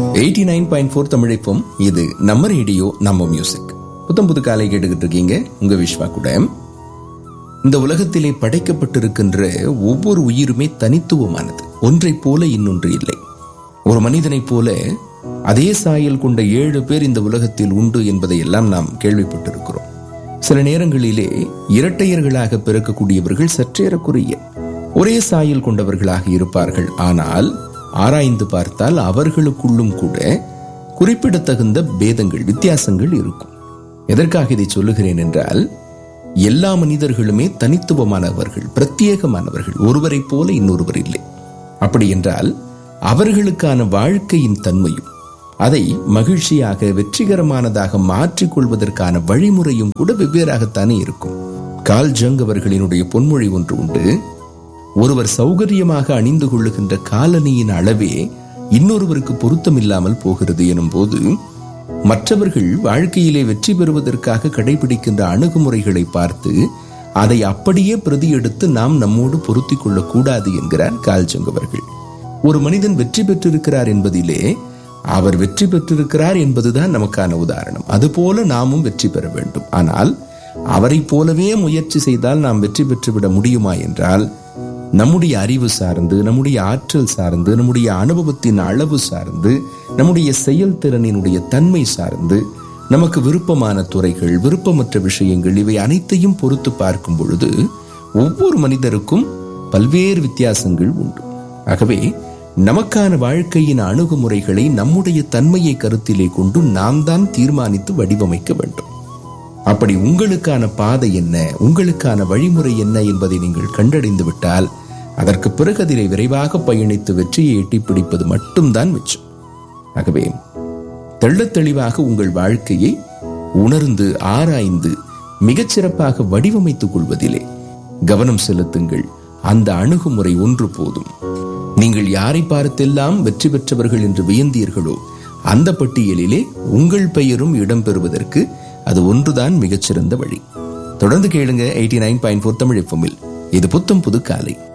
eighty nine point four தமிழைப்போம் இது நம்ம ரேடியோ நம்ம மியூசிக் புத்தம் புது காலை கேட்டுக்கிட்டு இருக்கீங்க உங்க விஸ்வா கூட இந்த உலகத்திலே படைக்கப்பட்டிருக்கின்ற ஒவ்வொரு உயிருமே தனித்துவமானது ஒன்றைப் போல இன்னொன்று இல்லை ஒரு மனிதனைப் போல அதே சாயல் கொண்ட ஏழு பேர் இந்த உலகத்தில் உண்டு என்பதை எல்லாம் நாம் கேள்விப்பட்டிருக்கிறோம் சில நேரங்களிலே இரட்டையர்களாக பிறக்கக்கூடியவர்கள் சற்றேறக்குரிய ஒரே சாயல் கொண்டவர்களாக இருப்பார்கள் ஆனால் ஆராய்ந்து பார்த்தால் அவர்களுக்குள்ளும் கூட குறிப்பிடத்தகுந்த பேதங்கள் வித்தியாசங்கள் இருக்கும் எதற்காக இதை சொல்லுகிறேன் என்றால் எல்லா மனிதர்களுமே தனித்துவமானவர்கள் பிரத்யேகமானவர்கள் ஒருவரைப் போல இன்னொருவர் இல்லை அப்படி என்றால் அவர்களுக்கான வாழ்க்கையின் தன்மையும் அதை மகிழ்ச்சியாக வெற்றிகரமானதாக மாற்றிக் கொள்வதற்கான வழிமுறையும் கூட வெவ்வேறாகத்தானே இருக்கும் கால் ஜங் அவர்களினுடைய பொன்மொழி ஒன்று உண்டு ஒருவர் சௌகரியமாக அணிந்து கொள்ளுகின்ற காலணியின் அளவே இன்னொருவருக்கு பொருத்தமில்லாமல் போகிறது எனும் போது மற்றவர்கள் வாழ்க்கையிலே வெற்றி பெறுவதற்காக கடைபிடிக்கின்ற அணுகுமுறைகளை பார்த்து அதை அப்படியே பிரதி எடுத்து நாம் நம்மோடு பொருத்திக் கொள்ளக்கூடாது என்கிறார் கால்ஜங் அவர்கள் ஒரு மனிதன் வெற்றி பெற்றிருக்கிறார் என்பதிலே அவர் வெற்றி பெற்றிருக்கிறார் என்பதுதான் நமக்கான உதாரணம் அதுபோல நாமும் வெற்றி பெற வேண்டும் ஆனால் அவரைப் போலவே முயற்சி செய்தால் நாம் வெற்றி பெற்றுவிட முடியுமா என்றால் நம்முடைய அறிவு சார்ந்து நம்முடைய ஆற்றல் சார்ந்து நம்முடைய அனுபவத்தின் அளவு சார்ந்து நம்முடைய செயல்திறனினுடைய தன்மை சார்ந்து நமக்கு விருப்பமான துறைகள் விருப்பமற்ற விஷயங்கள் இவை அனைத்தையும் பொறுத்து பார்க்கும் பொழுது ஒவ்வொரு மனிதருக்கும் பல்வேறு வித்தியாசங்கள் உண்டு ஆகவே நமக்கான வாழ்க்கையின் அணுகுமுறைகளை நம்முடைய தன்மையை கருத்திலே கொண்டு நாம் தான் தீர்மானித்து வடிவமைக்க வேண்டும் அப்படி உங்களுக்கான பாதை என்ன உங்களுக்கான வழிமுறை என்ன என்பதை நீங்கள் கண்டறிந்து விட்டால் அதற்கு பிறகு அதிலே விரைவாக பயணித்து வெற்றியை எட்டி பிடிப்பது மட்டும்தான் மிச்சம் ஆகவே தெள்ளத் தெளிவாக உங்கள் வாழ்க்கையை உணர்ந்து ஆராய்ந்து மிகச்சிறப்பாக வடிவமைத்துக் கொள்வதிலே கவனம் செலுத்துங்கள் அந்த அணுகுமுறை ஒன்று போதும் நீங்கள் யாரை பார்த்தெல்லாம் வெற்றி பெற்றவர்கள் என்று வியந்தீர்களோ அந்த பட்டியலிலே உங்கள் பெயரும் இடம்பெறுவதற்கு அது ஒன்றுதான் மிகச்சிறந்த வழி தொடர்ந்து கேளுங்க eighty nine point four Tamil எஃப்எம்மில் இது புத்தம் புது காலை